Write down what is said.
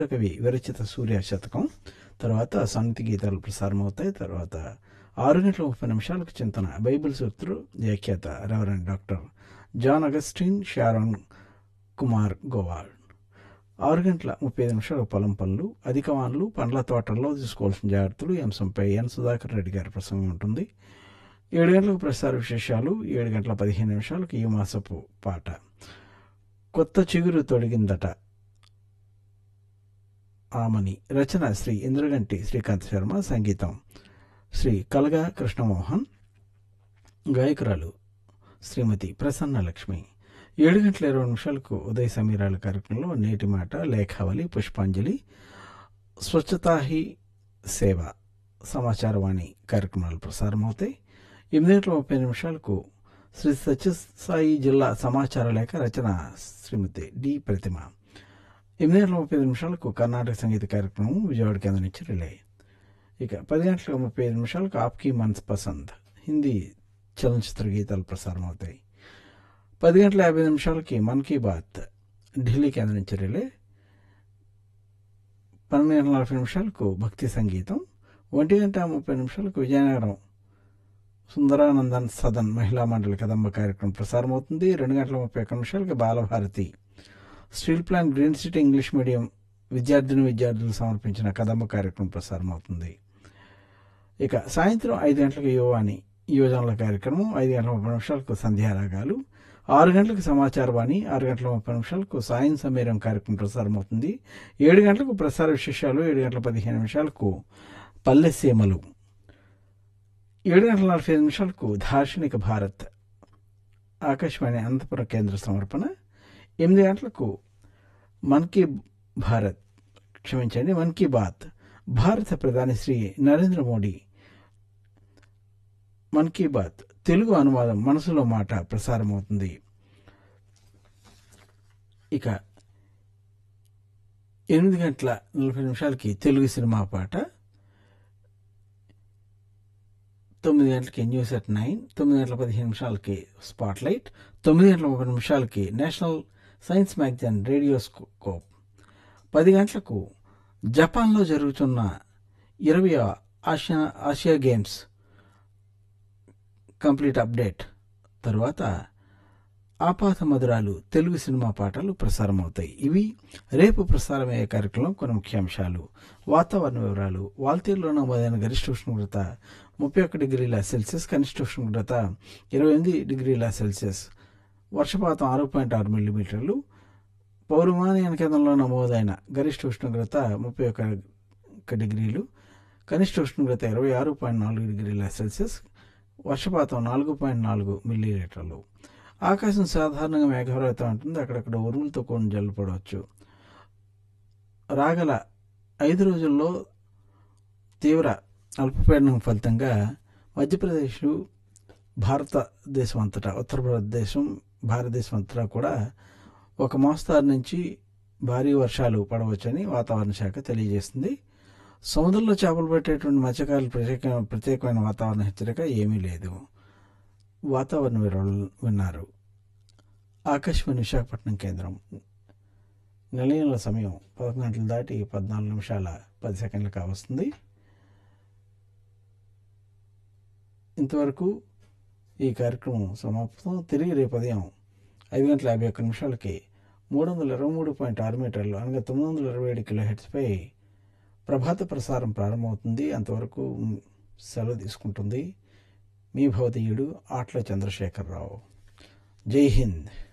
కవి విరచిత సూర్య శతకం తర్వాత సమితి గీతాలు ప్రసారం అవుతాయి తర్వాత ఆరు గంటల ముప్పై నిమిషాలకు చింతన బైబిల్ సూత్రు వ్యాఖ్యాత reverend doctor John Augustine Sharon Kumar గోవాల్ ఆరు గంటల ముప్పై ఐదు నిమిషాలకు పొలం పనులు అధిక వానలు పండ్ల తోటల్లో తీసుకోవాల్సిన జాగ్రత్తలు ఈ అంశంపై ఎన్ సుధాకర్ రెడ్డి గారి ప్రసంగం ఉంటుంది ఏడు గంటలకు ప్రసార విశేషాలు ఏడు గంటల పదిహేను నిమిషాలకు ఈ మాసపు పాట కొత్త చిగురు తొడిగిందట ఆమని రచన శ్రీ ఇంద్రగంటి శ్రీకాంత్ శర్మ సంగీతం శ్రీ కలగా కృష్ణమోహన్ గాయకురాలు శ్రీమతి ప్రసన్న లక్ష్మి ఏడు గంటల ఇరవై నిమిషాలకు ఉదయ సమీరాల కార్యక్రమంలో నేటి మాట లేఖావళి పుష్పాంజలి స్వచ్ఛతా హీ సేవ సమాచారవాణి కార్యక్రమాలు ప్రసారమవుతాయి ఎనిమిది గంటల ముప్పై నిమిషాలకు శ్రీ సత్యసాయి జిల్లా సమాచార లేఖ రచన శ్రీమతి డి ప్రతిమ ఎనిమిది గంటల ముప్పై ఐదు నిమిషాలకు కర్ణాటక సంగీత కార్యక్రమం విజయవాడ కేంద్రం నుంచి రిలే ఇక పది గంటల ముప్పై ఐదు నిమిషాలకు ఆప్కి మన్స్ పసంద్ హిందీ చలనచిత్ర గీతాలు ప్రసారం అవుతాయి పది గంటల యాభై నిమిషాలకి మన్ కీ బాత్ ఢిల్లీ కేంద్రం నుంచి రిలే పన్నెండు గంటల నలభై నిమిషాలకు భక్తి సంగీతం ఒంటి గంట ముప్పై నిమిషాలకు విజయనగరం సుందరానందన్ సదన్ మహిళా మండలి కదంబ కార్యక్రమం ప్రసారం అవుతుంది రెండు గంటల ముప్పై ఒక్క నిమిషాలకి Balabharati steel plant green city English medium విద్యార్థిని విద్యార్థులు సమర్పించిన కదంబ కార్యక్రమం ప్రసారం అవుతుంది ఇక సాయంత్రం ఐదు గంటలకు యువాని యువజనుల కార్యక్రమం ఐదు గంటల ముప్పై నిమిషాలకు సంధ్యారాగాలు ఆరు గంటలకు సమాచారవాణి ఆరు గంటల ముప్పై నిమిషాలకు సాయం సమీరం కార్యక్రమం ప్రసారం అవుతుంది ఏడు గంటలకు ప్రసార విశేషాలు ఏడు గంటల పదిహేను నిమిషాలకు పల్లె సీమలు ఏడు గంటల నలభై ఐదు నిమిషాలకు దార్శనిక భారత్ ఆకాశవాణి అనంతపురం కేంద్ర సమర్పణ ఎనిమిది గంటలకు మన్ కీ భారత్ క్షమించండి మన్ కీ బాత్ భారత ప్రధాని శ్రీ నరేంద్ర మోడీ మన్ కీ బాత్ తెలుగు అనువాదం మనసులో మాట ప్రసారం అవుతుంది ఇక ఎనిమిది గంటల నలభై నిమిషాలకి తెలుగు సినిమా పాట తొమ్మిది గంటలకి న్యూస్ ఎట్ నైన్ తొమ్మిది గంటల పదిహేను నిమిషాలకి స్పాట్ లైట్ తొమ్మిది గంటల ముప్పై నిమిషాలకి national science magazine radio scope పది గంటలకు జపాన్లో జరుగుతున్న ఇరవై Asia Asia games complete update తరువాత ఆపాత మధురాలు తెలుగు సినిమా పాటలు ప్రసారం అవుతాయి ఇవి రేపు ప్రసారమయ్యే కార్యక్రమం కొన్ని ముఖ్యాంశాలు వాతావరణ వివరాలు వాల్తీరులో నమోదైన గరిష్ట ఉష్ణోగ్రత ముప్పై ఒక్క డిగ్రీల సెల్సియస్ కనిష్ట ఉష్ణోగ్రత ఇరవై ఎనిమిది డిగ్రీల సెల్సియస్ వర్షపాతం ఆరు పాయింట్ ఆరు మిల్లీమీటర్లు పౌరమానయాన కేంద్రంలో నమోదైన గరిష్ట ఉష్ణోగ్రత ముప్పై ఒక్క డిగ్రీలు కనిష్ట ఉష్ణోగ్రత ఇరవై ఆరు పాయింట్ నాలుగు డిగ్రీల సెల్సియస్ వర్షపాతం నాలుగు పాయింట్ నాలుగు మిల్లీలీటర్లు ఆకాశం సాధారణంగా మేఘావృతం ఉంటుంది అక్కడక్కడ ఉరువులతో కొన్ని జల్లు పడవచ్చు రాగల ఐదు రోజుల్లో తీవ్ర అల్పపీడనం ఫలితంగా మధ్యప్రదేశ్ భారతదేశం అంతటా ఉత్తరప్రదేశం భారతదేశం అంతటా కూడా ఒక మోస్తారు నుంచి భారీ వర్షాలు పడవచ్చని వాతావరణ శాఖ తెలియజేస్తుంది సముద్రంలో చేపలు పెట్టేటువంటి మత్స్యకారులు ప్రత్యేక ప్రత్యేకమైన వాతావరణ హెచ్చరిక ఏమీ లేదు వాతావరణ వివరాలు విన్నారు ఆకాశవాణి విశాఖపట్నం కేంద్రం నిలయంలో సమయం పదకొండు గంటలు దాటి పద్నాలుగు నిమిషాల పది సెకండ్లు కావస్తుంది ఇంతవరకు ఈ కార్యక్రమం సమాప్తం తిరిగి రేపు ఉదయం ఐదు గంటల యాభై ఒక్క నిమిషాలకి మూడు వందల ఇరవై మూడు పాయింట్ ఆరు మీటర్లు అనగా తొమ్మిది వందల ఇరవై ఏడు కిలో హెడ్స్పై ప్రభాత ప్రసారం ప్రారంభమవుతుంది అంతవరకు సెలవు తీసుకుంటుంది మీ భవతీయుడు ఆట్ల చంద్రశేఖరరావు జై హింద్